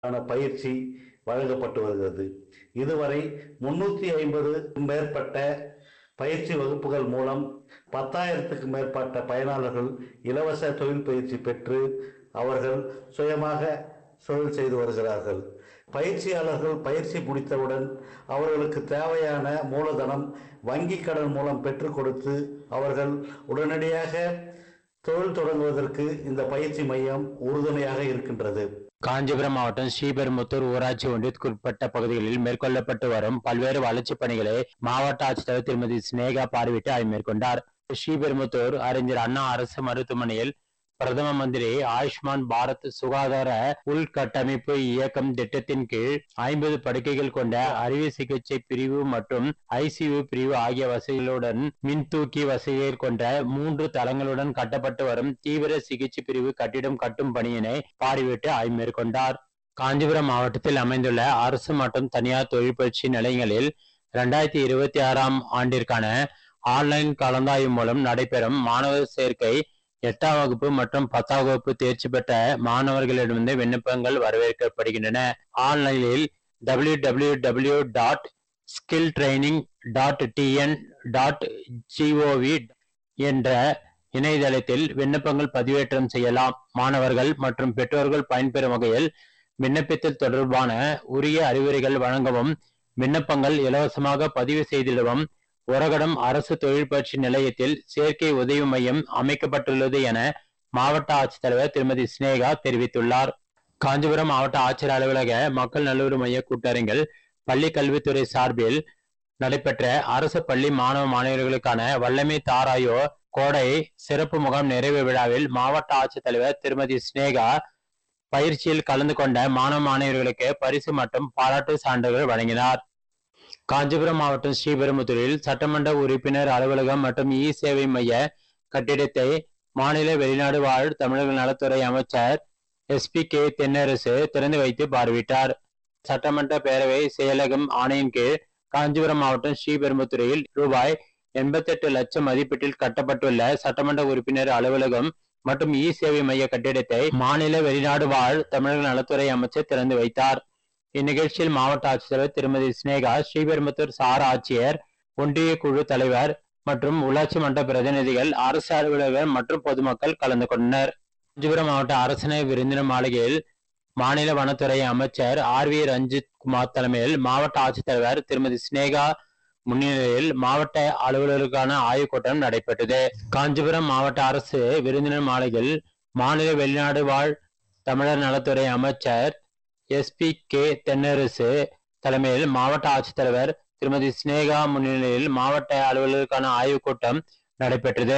ஆன பயிற்சி வழங்கப்பட்டு வருகிறது இதுவரை முன்னூற்றி ஐம்பது மேற்பட்ட பயிற்சி வகுப்புகள் மூலம் பத்தாயிரத்துக்கு மேற்பட்ட பயனாளர்கள் இலவச தொழில் பயிற்சி பெற்று அவர்கள் சுயமாக தொழில் செய்து வருகிறார்கள் பயிற்சியாளர்கள் பயிற்சி முடித்தவுடன் அவர்களுக்கு தேவையான மூலதனம் வங்கி கடன் மூலம் பெற்றுக் கொடுத்து அவர்கள் உடனடியாக தொழில் தொடங்குவதற்கு இந்த பயிற்சி மையம் உறுதுணையாக இருக்கின்றது காஞ்சிபுரம் மாவட்டம் ஸ்ரீபெரும்புத்தூர் ஊராட்சி ஒன்றியத்திற்குட்பட்ட பகுதிகளில் மேற்கொள்ளப்பட்டு வரும் பல்வேறு வளர்ச்சிப் பணிகளை மாவட்ட ஆட்சித்தலைவர் திருமதி சினேகா பார்வையிட்டு ஆய்வு மேற்கொண்டார் ஸ்ரீபெரும்புத்தூர் அறிஞர் அண்ணா அரசு மருத்துவமனையில் பிரதம மந்திரி ஆயுஷ்மான் பாரத் சுகாதார உள்கட்டமைப்பு இயக்கம் திட்டத்தின் கீழ் ஐம்பது படுக்கைகள் கொண்ட அறுவை சிகிச்சை பிரிவு மற்றும் ஐசியு பிரிவு ஆகிய வசதிகளுடன் மின்தூக்கி வசதிகள் கொண்ட மூன்று தளங்களுடன் கட்டப்பட்டு வரும் தீவிர சிகிச்சை பிரிவு கட்டிடம் கட்டும் பணியினை பார்வையிட்டு ஆய்வு மேற்கொண்டார் காஞ்சிபுரம் மாவட்டத்தில் அமைந்துள்ள அரசு மற்றும் தனியார் தொழில் பயிற்சி நிலையங்களில் இரண்டாயிரத்தி இருபத்தி ஆறாம் ஆண்டிற்கான ஆன்லைன் கலந்தாய்வு மூலம் நடைபெறும் மாணவர் சேர்க்கை எட்டாம் வகுப்பு மற்றும் பத்தாம் வகுப்பு தேர்ச்சி பெற்ற மாணவர்களிடமிருந்து விண்ணப்பங்கள் வரவேற்கப்படுகின்றன ஆன்லைனில் W W W dot skill training dot TN dot GOV என்ற இணையதளத்தில் விண்ணப்பங்கள் பதிவேற்றம் செய்யலாம் மாணவர்கள் மற்றும் பெற்றோர்கள் பயன்பெறும் வகையில் விண்ணப்பித்தல் தொடர்பான உரிய அறிவுரைகள் வழங்கவும் விண்ணப்பங்கள் இலவசமாக பதிவு செய்திடவும் உரகடம் அரசு தொழில் பயிற்சி நிலையத்தில் சேர்க்கை உதவி மையம் அமைக்கப்பட்டுள்ளது என மாவட்ட ஆட்சித்தலைவர் திருமதி சினேகா தெரிவித்துள்ளார் காஞ்சிபுரம் மாவட்ட ஆட்சியர் அலுவலக மக்கள் நல்லுறவு மைய கூட்டரங்கில் பள்ளி கல்வித்துறை சார்பில் நடைபெற்ற அரசு பள்ளி மாணவ மாணவியர்களுக்கான வல்லமை தாராயோ கோடை சிறப்பு முகாம் நிறைவு விழாவில் மாவட்ட ஆட்சித்தலைவர் திருமதி சினேகா பயிற்சியில் கலந்து கொண்ட மாணவ மாணவியர்களுக்கு பரிசு மற்றும் பாராட்டு சான்றுகள் வழங்கினார் காஞ்சிபுரம் மாவட்டம் ஸ்ரீபெரும்புத்தூரில் சட்டமன்ற உறுப்பினர் அலுவலகம் மற்றும் இ சேவை மைய கட்டிடத்தை மாநில வெளிநாடு வாழ் தமிழக நலத்துறை அமைச்சர் எஸ்பி கே தென்னரசு திறந்து வைத்து பார்வையிட்டார் சட்டமன்ற பேரவை செயலகம் ஆணையின் கீழ் காஞ்சிபுரம் மாவட்டம் ஸ்ரீபெரும்புத்தூரில் ரூபாய் எண்பத்தெட்டு லட்சம் மதிப்பீட்டில் கட்டப்பட்டுள்ள சட்டமன்ற உறுப்பினர் அலுவலகம் மற்றும் இ சேவை மைய கட்டிடத்தை மாநில வெளிநாடு வாழ் தமிழக நலத்துறை அமைச்சர் திறந்து வைத்தார் இந்நிகழ்ச்சியில் மாவட்ட ஆட்சித்தலைவர் திருமதி சினேகா ஸ்ரீபெரும்புத்தூர் சார் ஆட்சியர் ஒன்றிய குழு தலைவர் மற்றும் உள்ளாட்சி மன்ற பிரதிநிதிகள் அரசு அலுவலர்கள் மற்றும் பொதுமக்கள் கலந்து கொண்டனர் காஞ்சிபுரம் மாவட்ட அரசினை விருந்தினர் மாளிகையில் மாநில வனத்துறை அமைச்சர் ஆர் வி ரஞ்சித் குமார் தலைமையில் மாவட்ட ஆட்சித்தலைவர் திருமதி சினேகா முன்னிலையில் மாவட்ட அலுவலர்களுக்கான ஆய்வுக் கூட்டம் நடைபெற்றது காஞ்சிபுரம் மாவட்ட அரசு விருந்தினர் மாளிகையில் மாநில வெளிநாடு வாழ் தமிழர் நலத்துறை அமைச்சர் எஸ்பி கே தென்னரசு தலைமையில் மாவட்ட ஆட்சித்தலைவர் திருமதி சினேகா முன்னிலையில் மாவட்ட அலுவலர்களுக்கான ஆய்வுக் கூட்டம் நடைபெற்றது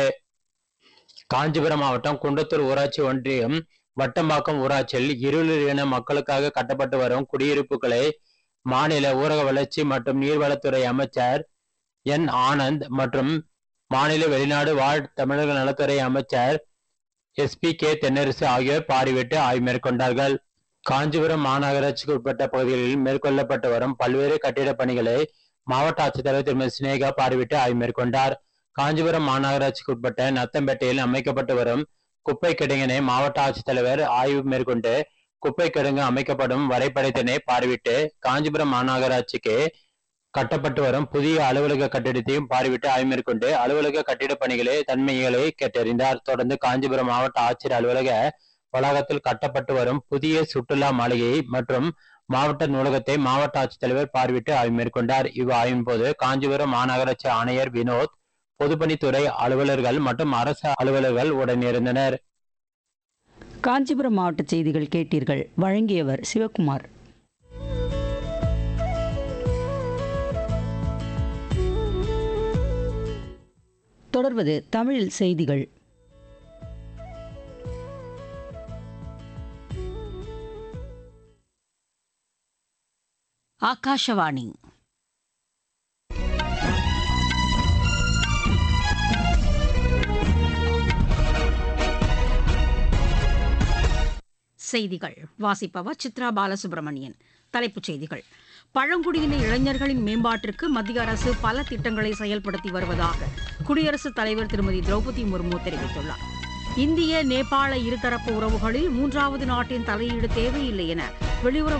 காஞ்சிபுரம் மாவட்டம் குண்டத்தூர் ஊராட்சி ஒன்றியம் வட்டம்பாக்கம் ஊராட்சியில் இருளர் இன மக்களுக்காக கட்டப்பட்டு வரும் குடியிருப்புகளை மாநில ஊரக வளர்ச்சி மற்றும் நீர்வளத்துறை அமைச்சர் என் ஆனந்த் மற்றும் மாநில வெளிநாடு வாழ் தமிழக நலத்துறை அமைச்சர் எஸ்பி கே தென்னரசு ஆகியோர் பார்வையிட்டு ஆய்வு மேற்கொண்டார்கள் காஞ்சிபுரம் மாநகராட்சிக்கு உட்பட்ட பகுதிகளில் மேற்கொள்ளப்பட்டு வரும் பல்வேறு கட்டிடப் பணிகளை மாவட்ட ஆட்சித்தலைவர் திருமதி சினேகா பார்வையிட்டு ஆய்வு மேற்கொண்டார் காஞ்சிபுரம் மாநகராட்சிக்கு உட்பட்ட நத்தம்பேட்டையில் அமைக்கப்பட்டு வரும் குப்பை கிடங்கினை மாவட்ட ஆட்சித்தலைவர் ஆய்வு மேற்கொண்டு குப்பை கிடங்கு அமைக்கப்படும் வரைபடத்தினை பார்வையிட்டு காஞ்சிபுரம் மாநகராட்சிக்கு கட்டப்பட்டு வரும் புதிய அலுவலக கட்டிடத்தையும் பார்வையிட்டு ஆய்வு மேற்கொண்டு அலுவலக கட்டிட பணிகளை தன்மைகளை கேட்டறிந்தார் தொடர்ந்து காஞ்சிபுரம் மாவட்ட ஆட்சியர் அலுவலக வளாகத்தில் கட்டப்பட்டு வரும் புதிய சுற்றுலா மாளிகை மற்றும் மாவட்ட நூலகத்தை மாவட்ட ஆட்சித்தலைவர் பார்வையிட்டு ஆய்வு மேற்கொண்டார் இவ் ஆய்வின் போது காஞ்சிபுரம் மாநகராட்சி ஆணையர் வினோத் பொதுப்பணித்துறை அலுவலர்கள் மற்றும் அரசு அலுவலர்கள் உடனிருந்தனர் காஞ்சிபுரம் மாவட்ட செய்திகள் கேட்டீர்கள் வழங்கியவர் சிவகுமார் தொடர்வது தமிழில் செய்திகள் ಆಕಾಶವಾಣಿ செய்திகள் வாசிப்பவர் சித்ரா பாலசுப்ரமணியன் தலைப்புச் செய்திகள் பழங்குடியின இளைஞர்களின் மேம்பாட்டிற்கு மத்திய அரசு பல திட்டங்களை செயல்படுத்தி வருவதாக குடியரசுத் தலைவர் திருமதி திரௌபதி முர்மு தெரிவித்துள்ளார் இந்திய நேபாள இருதரப்பு உறவுகளில் மூன்றாவது நாட்டின் தலையீடு தேவையில்லை என வெளியுறவு